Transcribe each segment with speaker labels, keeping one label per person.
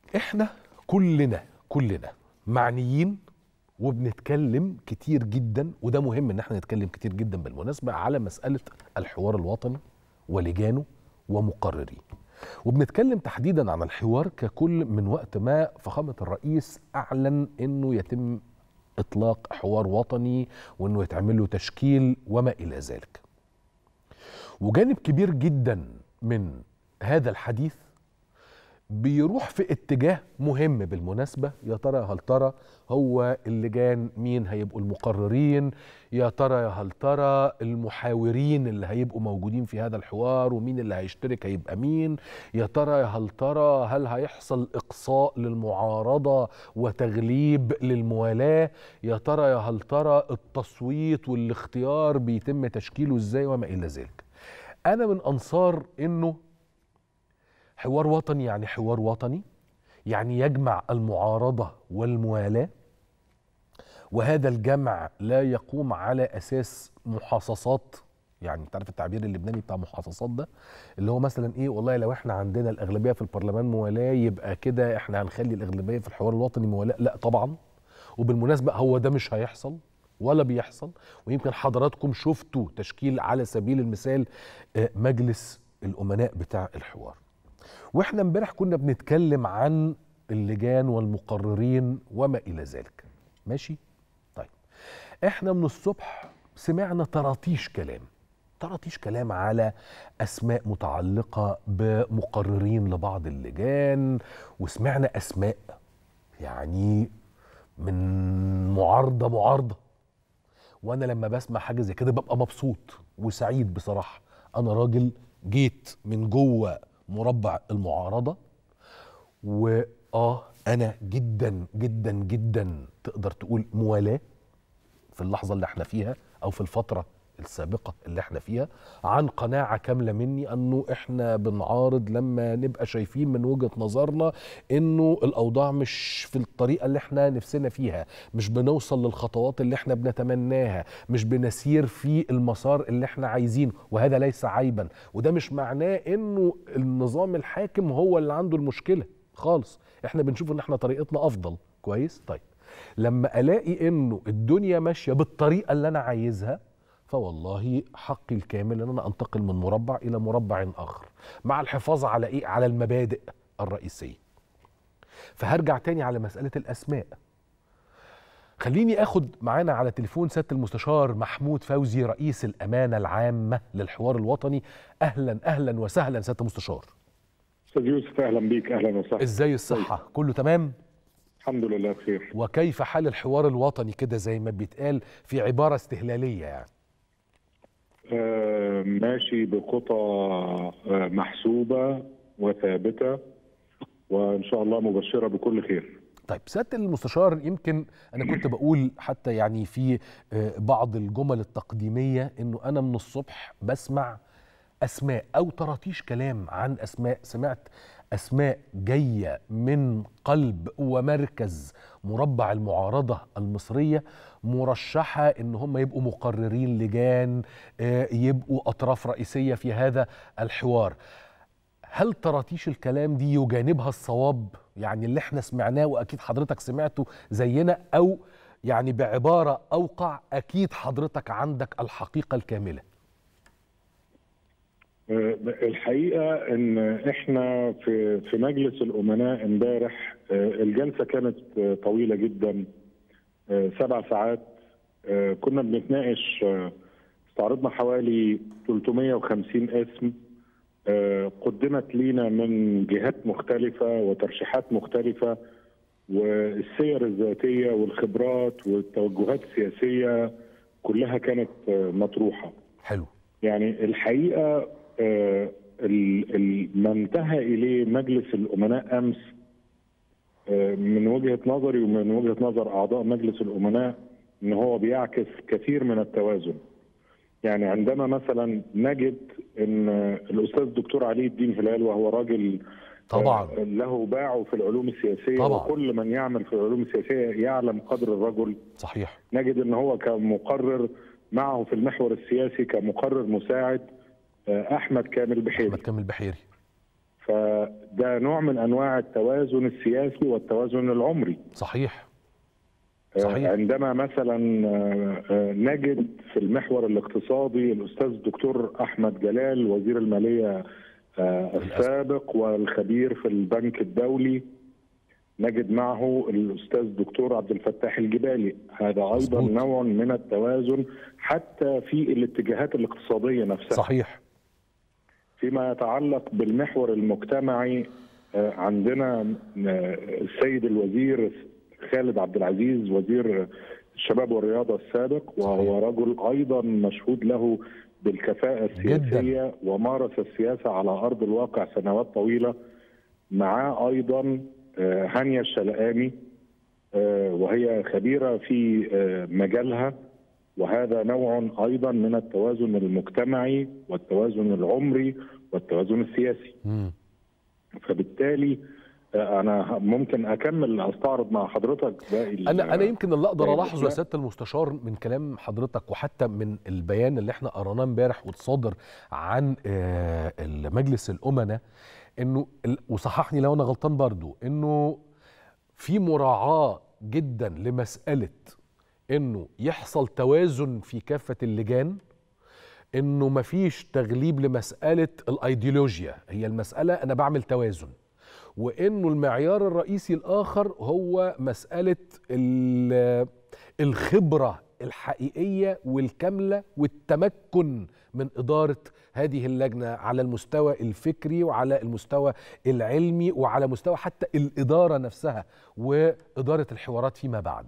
Speaker 1: احنا كلنا كلنا معنيين وبنتكلم كتير جدا وده مهم ان احنا نتكلم كتير جدا بالمناسبه على مساله الحوار الوطني ولجانه ومقرريه وبنتكلم تحديدا عن الحوار ككل من وقت ما فخامه الرئيس اعلن انه يتم اطلاق حوار وطني وانه يتعمل له تشكيل وما الى ذلك وجانب كبير جدا من هذا الحديث بيروح في اتجاه مهم بالمناسبة يا ترى هل ترى هو اللجان مين هيبقوا المقررين يا ترى يا هل ترى المحاورين اللي هيبقوا موجودين في هذا الحوار ومين اللي هيشترك هيبقى مين يا ترى يا هل ترى هل هيحصل إقصاء للمعارضة وتغليب للموالاة يا ترى يا هل ترى التصويت والاختيار بيتم تشكيله ازاي وما إلى ذلك أنا من أنصار إنه حوار وطني يعني حوار وطني يعني يجمع المعارضه والموالاه وهذا الجمع لا يقوم على اساس محاصصات يعني انت عارف التعبير اللبناني بتاع محاصصات ده اللي هو مثلا ايه والله لو احنا عندنا الاغلبيه في البرلمان موالاه يبقى كده احنا هنخلي الاغلبيه في الحوار الوطني موالاه لا طبعا وبالمناسبه هو ده مش هيحصل ولا بيحصل ويمكن حضراتكم شفتوا تشكيل على سبيل المثال مجلس الامناء بتاع الحوار واحنا امبارح كنا بنتكلم عن اللجان والمقررين وما الى ذلك ماشي طيب احنا من الصبح سمعنا طراطيش كلام طراطيش كلام على اسماء متعلقه بمقررين لبعض اللجان وسمعنا اسماء يعني من معارضه معارضه وانا لما بسمع حاجه زي كده ببقى مبسوط وسعيد بصراحه انا راجل جيت من جوه مربع المعارضة وآه أنا جدا جدا جدا تقدر تقول موالاة في اللحظة اللي احنا فيها أو في الفترة السابقة اللي احنا فيها عن قناعة كاملة مني أنه احنا بنعارض لما نبقى شايفين من وجهة نظرنا أنه الأوضاع مش في الطريقة اللي احنا نفسنا فيها مش بنوصل للخطوات اللي احنا بنتمناها مش بنسير في المسار اللي احنا عايزينه وهذا ليس عيبا وده مش معناه أنه النظام الحاكم هو اللي عنده المشكلة خالص احنا بنشوف ان احنا طريقتنا أفضل كويس طيب لما ألاقي أنه الدنيا ماشية بالطريقة اللي أنا عايزها فوالله حقي الكامل ان انا انتقل من مربع الى مربع اخر مع الحفاظ على ايه على المبادئ الرئيسيه فهرجع تاني على مساله الاسماء خليني اخد معانا على تليفون سياده المستشار محمود فوزي رئيس الامانه العامه للحوار الوطني اهلا اهلا وسهلا سياده المستشار
Speaker 2: استاذ يوسف اهلا بيك اهلا وسهلا
Speaker 1: ازاي الصحه كله تمام
Speaker 2: الحمد لله بخير
Speaker 1: وكيف حال الحوار الوطني كده زي ما بيتقال في عباره استهلاليه يعني
Speaker 2: آه ماشي بخطى آه محسوبة وثابتة وإن شاء الله مبشرة بكل خير
Speaker 1: طيب سياده المستشار يمكن انا كنت بقول حتى يعني في آه بعض الجمل التقديميه انه انا من الصبح بسمع اسماء او طراطيش كلام عن اسماء سمعت اسماء جايه من قلب ومركز مربع المعارضه المصريه مرشحه ان هم يبقوا مقررين لجان يبقوا اطراف رئيسيه في هذا الحوار هل طراطيش الكلام دي يجانبها الصواب يعني اللي احنا سمعناه واكيد حضرتك سمعته زينا او يعني بعباره اوقع اكيد حضرتك عندك الحقيقه الكامله
Speaker 2: الحقيقه ان احنا في في مجلس الامناء امبارح الجلسه كانت طويله جدا سبع ساعات كنا بنتناقش استعرضنا حوالي 350 اسم قدمت لينا من جهات مختلفه وترشيحات مختلفه والسير الذاتيه والخبرات والتوجهات السياسيه كلها كانت مطروحه.
Speaker 1: حلو.
Speaker 2: يعني الحقيقه ما انتهى اليه مجلس الامناء امس من وجهه نظري ومن وجهه نظر اعضاء مجلس الامناء ان هو بيعكس كثير من التوازن. يعني عندما مثلا نجد ان الاستاذ الدكتور علي الدين هلال وهو راجل
Speaker 1: طبعا
Speaker 2: له باعه في العلوم السياسيه
Speaker 1: طبعا.
Speaker 2: وكل من يعمل في العلوم السياسيه يعلم قدر الرجل
Speaker 1: صحيح
Speaker 2: نجد ان هو كمقرر معه في المحور السياسي كمقرر مساعد احمد كامل بحيري
Speaker 1: احمد كامل بحيري
Speaker 2: فده نوع من انواع التوازن السياسي والتوازن العمري
Speaker 1: صحيح
Speaker 2: آه،
Speaker 1: صحيح.
Speaker 2: عندما مثلا آه، آه، نجد في المحور الاقتصادي الاستاذ الدكتور احمد جلال وزير الماليه آه، السابق والخبير في البنك الدولي نجد معه الاستاذ الدكتور عبد الفتاح الجبالي هذا ايضا
Speaker 1: مظبوط.
Speaker 2: نوع من التوازن حتى في الاتجاهات الاقتصاديه نفسها
Speaker 1: صحيح
Speaker 2: فيما يتعلق بالمحور المجتمعي آه، عندنا آه، السيد الوزير خالد عبد العزيز وزير الشباب والرياضه السابق وهو رجل ايضا مشهود له بالكفاءه السياسيه ومارس السياسه على ارض الواقع سنوات طويله معاه ايضا آه، هانيا الشلقامي آه، وهي خبيره في آه، مجالها وهذا نوع ايضا من التوازن المجتمعي والتوازن العمري والتوازن السياسي
Speaker 1: مم.
Speaker 2: فبالتالي آه، انا ممكن اكمل استعرض مع حضرتك باقي ال-
Speaker 1: انا انا يمكن اللي اقدر
Speaker 2: باقي
Speaker 1: الاحظه يا
Speaker 2: الأسماء.
Speaker 1: سياده المستشار من كلام حضرتك وحتى من البيان اللي احنا قراناه امبارح والصادر عن آه، المجلس الامناء انه ال- وصححني لو انا غلطان برضو انه في مراعاه جدا لمساله انه يحصل توازن في كافه اللجان انه مفيش تغليب لمساله الايديولوجيا هي المساله انا بعمل توازن وانه المعيار الرئيسي الاخر هو مساله ال- الخبره الحقيقيه والكامله والتمكن من اداره هذه اللجنه على المستوى الفكري وعلى المستوى العلمي وعلى مستوى حتى الاداره نفسها واداره الحوارات فيما بعد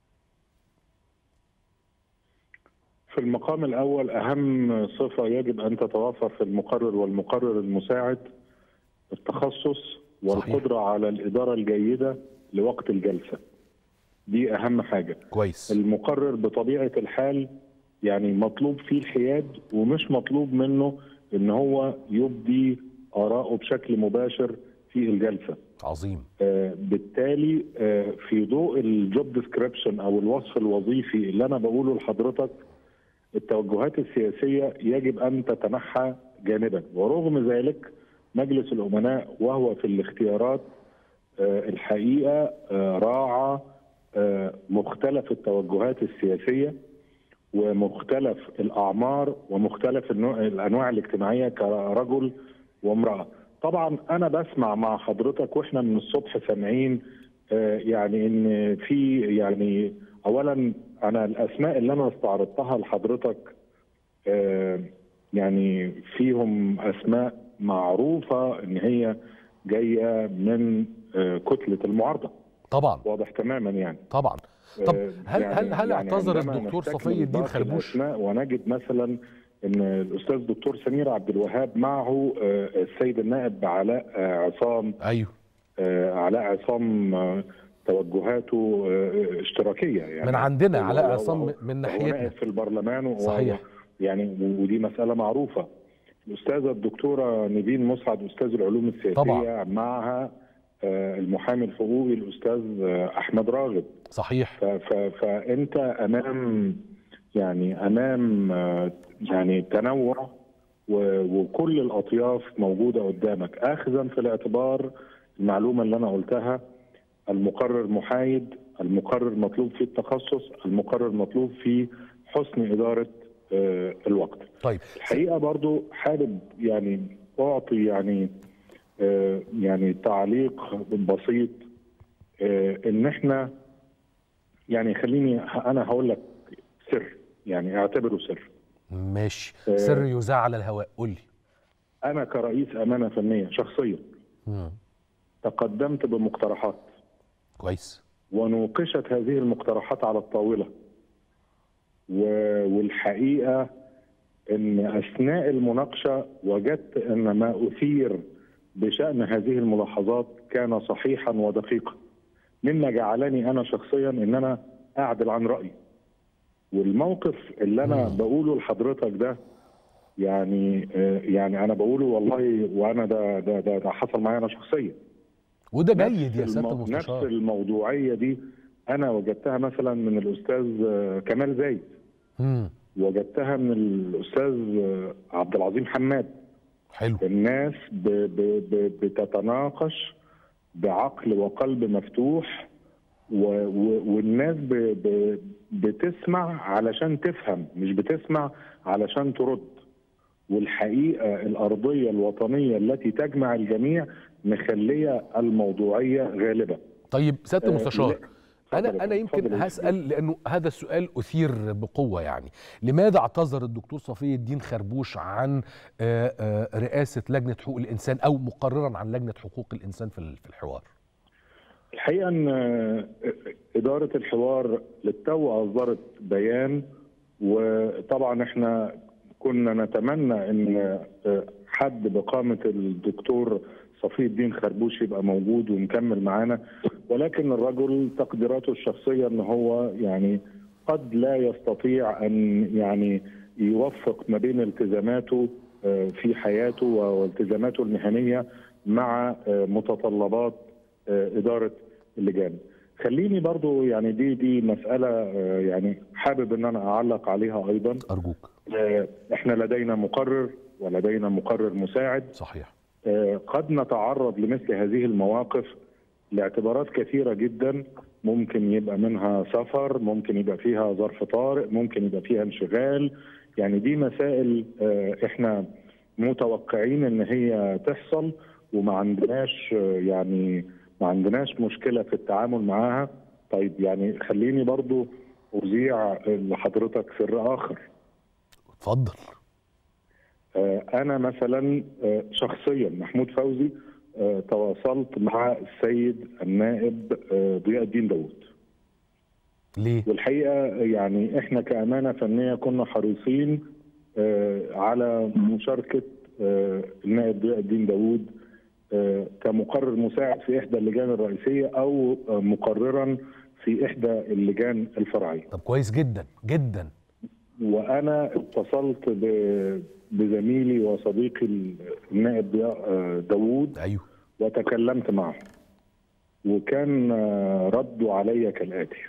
Speaker 2: في المقام الاول اهم صفه يجب ان تتوفر في المقرر والمقرر المساعد التخصص والقدره على الاداره الجيده لوقت الجلسه دي اهم حاجه
Speaker 1: كويس
Speaker 2: المقرر بطبيعه الحال يعني مطلوب فيه الحياد ومش مطلوب منه ان هو يبدي اراءه بشكل مباشر في الجلسه
Speaker 1: عظيم
Speaker 2: آه، بالتالي آه، في ضوء الجوب ديسكريبشن او الوصف الوظيفي اللي انا بقوله لحضرتك التوجهات السياسيه يجب ان تتنحى جانبا ورغم ذلك مجلس الامناء وهو في الاختيارات آه، الحقيقه آه، راعى آه، مختلف التوجهات السياسيه ومختلف الاعمار ومختلف النوع- الانواع الاجتماعيه كرجل وامراه. طبعا انا بسمع مع حضرتك واحنا من الصبح سامعين آه، يعني ان في يعني اولا انا الاسماء اللي انا استعرضتها لحضرتك آه، يعني فيهم اسماء معروفه ان هي جايه من آه، كتله المعارضه
Speaker 1: طبعا
Speaker 2: واضح تماما يعني
Speaker 1: طبعا طب
Speaker 2: آه،
Speaker 1: هل
Speaker 2: يعني-
Speaker 1: هل هل
Speaker 2: يعني
Speaker 1: اعتذر
Speaker 2: عندما
Speaker 1: الدكتور
Speaker 2: نستكمل
Speaker 1: صفي الدين
Speaker 2: باقي
Speaker 1: خربوش
Speaker 2: الأسماء ونجد مثلا ان الاستاذ الدكتور سمير عبد الوهاب معه آه، السيد النائب علاء آه، عصام
Speaker 1: ايوه
Speaker 2: آه، علاء عصام آه، توجهاته آه، اشتراكيه يعني
Speaker 1: من عندنا
Speaker 2: هو-
Speaker 1: علاء
Speaker 2: هو-
Speaker 1: عصام
Speaker 2: هو-
Speaker 1: من
Speaker 2: هو
Speaker 1: ناحيتنا
Speaker 2: نائب في البرلمان وهو-
Speaker 1: صحيح.
Speaker 2: يعني ودي مساله معروفه الاستاذه الدكتوره نيفين مسعد استاذ العلوم السياسيه
Speaker 1: طبعا.
Speaker 2: معها آه، المحامي الحقوقي الاستاذ آه، احمد راغب
Speaker 1: صحيح
Speaker 2: ف- ف- فانت امام يعني امام آه، يعني تنوع و- وكل الاطياف موجوده قدامك اخذا في الاعتبار المعلومه اللي انا قلتها المقرر محايد المقرر مطلوب فيه التخصص المقرر مطلوب فيه حسن اداره آه، الوقت
Speaker 1: طيب
Speaker 2: الحقيقه برضو حابب يعني اعطي يعني آه، يعني تعليق بسيط آه، ان احنا يعني خليني انا هقول لك سر يعني اعتبره سر
Speaker 1: ماشي
Speaker 2: آه.
Speaker 1: سر يذاع على الهواء قول لي
Speaker 2: انا كرئيس امانه فنيه شخصيا
Speaker 1: مم.
Speaker 2: تقدمت بمقترحات
Speaker 1: كويس
Speaker 2: ونوقشت هذه المقترحات على الطاوله و- والحقيقه ان اثناء المناقشه وجدت ان ما اثير بشان هذه الملاحظات كان صحيحا ودقيقا مما جعلني انا شخصيا ان انا اعدل عن رايي والموقف اللي انا
Speaker 1: مم.
Speaker 2: بقوله لحضرتك ده يعني آه، يعني انا بقوله والله وانا ده ده ده, ده حصل معايا انا شخصيا
Speaker 1: وده
Speaker 2: نفس
Speaker 1: جيد يا سياده
Speaker 2: المو- نفس
Speaker 1: المستشار
Speaker 2: الموضوعيه دي انا وجدتها مثلا من الاستاذ آه، كمال زايد
Speaker 1: مم.
Speaker 2: وجدتها من الاستاذ آه، عبد العظيم حماد
Speaker 1: حلو
Speaker 2: الناس ب ب ب بتتناقش بعقل وقلب مفتوح و و والناس ب ب بتسمع علشان تفهم مش بتسمع علشان ترد والحقيقه الارضيه الوطنيه التي تجمع الجميع مخليه الموضوعيه غالبه
Speaker 1: طيب سياده
Speaker 2: آه،
Speaker 1: المستشار
Speaker 2: لا. اتفضل
Speaker 1: انا
Speaker 2: يا
Speaker 1: انا
Speaker 2: فندم،
Speaker 1: يمكن
Speaker 2: اتفضل يا
Speaker 1: هسال لانه هذا السؤال اثير بقوه يعني لماذا اعتذر الدكتور صفي الدين خربوش عن آه، آه، رئاسه لجنه حقوق الانسان او مقررا عن لجنه حقوق الانسان في ال- في الحوار
Speaker 2: الحقيقه ان اداره الحوار للتو اصدرت بيان وطبعا احنا كنا نتمنى ان حد بقامه الدكتور صفي الدين خربوش يبقى موجود ومكمل معانا ولكن الرجل تقديراته الشخصيه ان هو يعني قد لا يستطيع ان يعني يوفق ما بين التزاماته آه، في حياته والتزاماته المهنيه مع آه، متطلبات آه، اداره اللجان. خليني برضو يعني دي دي مساله آه، يعني حابب ان انا اعلق عليها ايضا
Speaker 1: ارجوك
Speaker 2: آه، احنا لدينا مقرر ولدينا مقرر مساعد
Speaker 1: صحيح
Speaker 2: آه، قد نتعرض لمثل هذه المواقف لاعتبارات كثيره جدا ممكن يبقى منها سفر ممكن يبقى فيها ظرف طارئ ممكن يبقى فيها انشغال يعني دي مسائل آه، احنا متوقعين ان هي تحصل وما عندناش آه، يعني ما عندناش مشكله في التعامل معاها طيب يعني خليني برضو اذيع لحضرتك سر اخر
Speaker 1: اتفضل
Speaker 2: آه، انا مثلا آه، شخصيا محمود فوزي آه، تواصلت مع السيد النائب آه، ضياء الدين داوود
Speaker 1: ليه
Speaker 2: والحقيقه يعني احنا كامانه فنيه كنا حريصين آه، على مشاركه آه، النائب ضياء الدين داوود آه، كمقرر مساعد في احدى اللجان الرئيسيه او آه، مقررا في احدى اللجان الفرعيه
Speaker 1: طب كويس جدا جدا
Speaker 2: وانا اتصلت ب- بزميلي وصديقي النائب ضياء آه، داوود
Speaker 1: ايوه
Speaker 2: وتكلمت معه وكان آه، رده علي كالاتي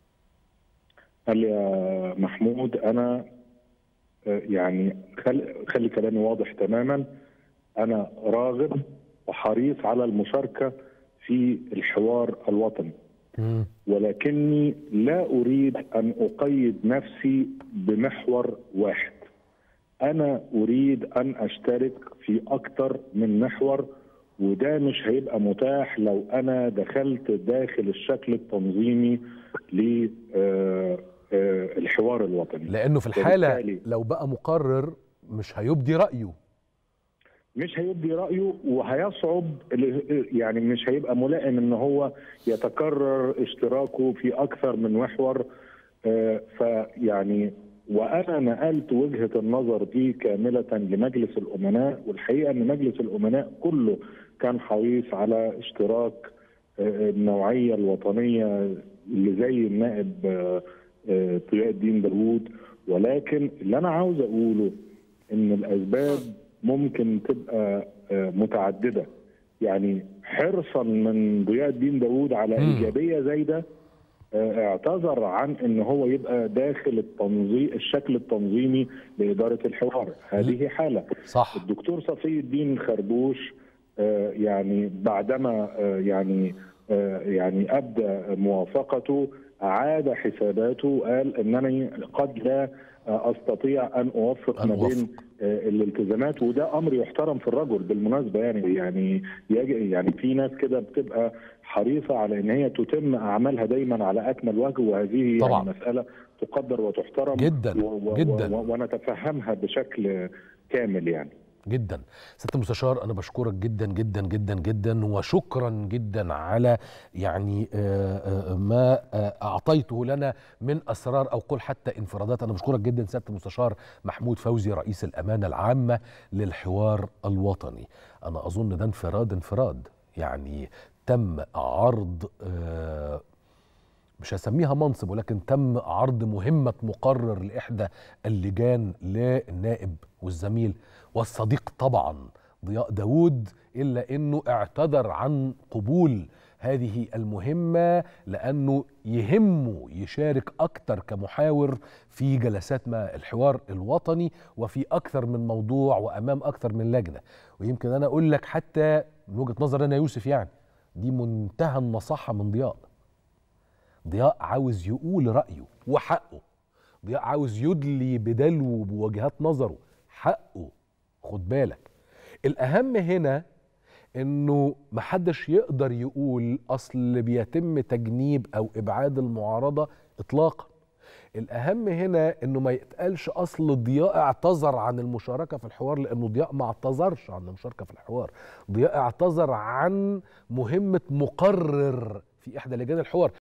Speaker 2: قال لي يا محمود انا آه، يعني خلي, خلي كلامي واضح تماما انا راغب وحريص على المشاركه في الحوار الوطني
Speaker 1: مم.
Speaker 2: ولكني لا اريد ان اقيد نفسي بمحور واحد انا اريد ان اشترك في اكثر من محور وده مش هيبقى متاح لو انا دخلت داخل الشكل التنظيمي للحوار الوطني
Speaker 1: لانه في الحاله
Speaker 2: وبالتالي-
Speaker 1: لو بقى مقرر مش هيبدي رايه
Speaker 2: مش هيبدي رايه وهيصعب ال- يعني مش هيبقى ملائم ان هو يتكرر اشتراكه في اكثر من محور آه، فيعني وانا نقلت وجهه النظر دي كامله لمجلس الامناء والحقيقه ان مجلس الامناء كله كان حريص على اشتراك آه، النوعيه الوطنيه اللي زي النائب آه، آه، ضياء الدين داوود ولكن اللي انا عاوز اقوله ان الاسباب ممكن تبقى آه، متعدده يعني حرصا من ضياء الدين داوود على
Speaker 1: مم.
Speaker 2: ايجابيه زي ده آه، اعتذر عن ان هو يبقى داخل التنظيم الشكل التنظيمي لاداره الحوار هذه حاله
Speaker 1: صح
Speaker 2: الدكتور صفي الدين خربوش آه، يعني بعدما آه، يعني آه، يعني ابدى موافقته اعاد حساباته وقال انني قد لا آه، استطيع ان اوفق
Speaker 1: أن
Speaker 2: ما بين
Speaker 1: أوفق.
Speaker 2: آه، الالتزامات وده امر يحترم في الرجل بالمناسبه يعني يعني يجي يعني في ناس كده بتبقى حريصه على ان هي تتم اعمالها دايما على اكمل وجه وهذه
Speaker 1: طبعاً.
Speaker 2: يعني مساله تقدر وتحترم
Speaker 1: جدا،
Speaker 2: و- و-
Speaker 1: جدا.
Speaker 2: و- ونتفهمها بشكل كامل يعني
Speaker 1: جدا سياده المستشار انا بشكرك جدا جدا جدا جدا وشكرا جدا على يعني آه، آه، ما آه، اعطيته لنا من اسرار او قل حتى انفرادات انا بشكرك جدا سياده المستشار محمود فوزي رئيس الامانه العامه للحوار الوطني انا اظن ده انفراد انفراد يعني تم عرض آه، مش هسميها منصب ولكن تم عرض مهمة مقرر لإحدى اللجان للنائب والزميل والصديق طبعا ضياء داوود إلا أنه اعتذر عن قبول هذه المهمة لأنه يهمه يشارك أكتر كمحاور في جلسات ما الحوار الوطني وفي أكثر من موضوع وأمام أكثر من لجنة ويمكن أنا أقول لك حتى من وجهة نظر أنا يوسف يعني دي منتهى النصاحة من ضياء ضياء عاوز يقول رأيه وحقه ضياء عاوز يدلي بدلو بوجهات نظره حقه خد بالك الأهم هنا انه محدش يقدر يقول اصل بيتم تجنيب او ابعاد المعارضه اطلاقا الاهم هنا انه ما يتقالش اصل ضياء اعتذر عن المشاركه في الحوار لانه ضياء ما اعتذرش عن المشاركه في الحوار ضياء اعتذر عن مهمه مقرر في احدى لجان الحوار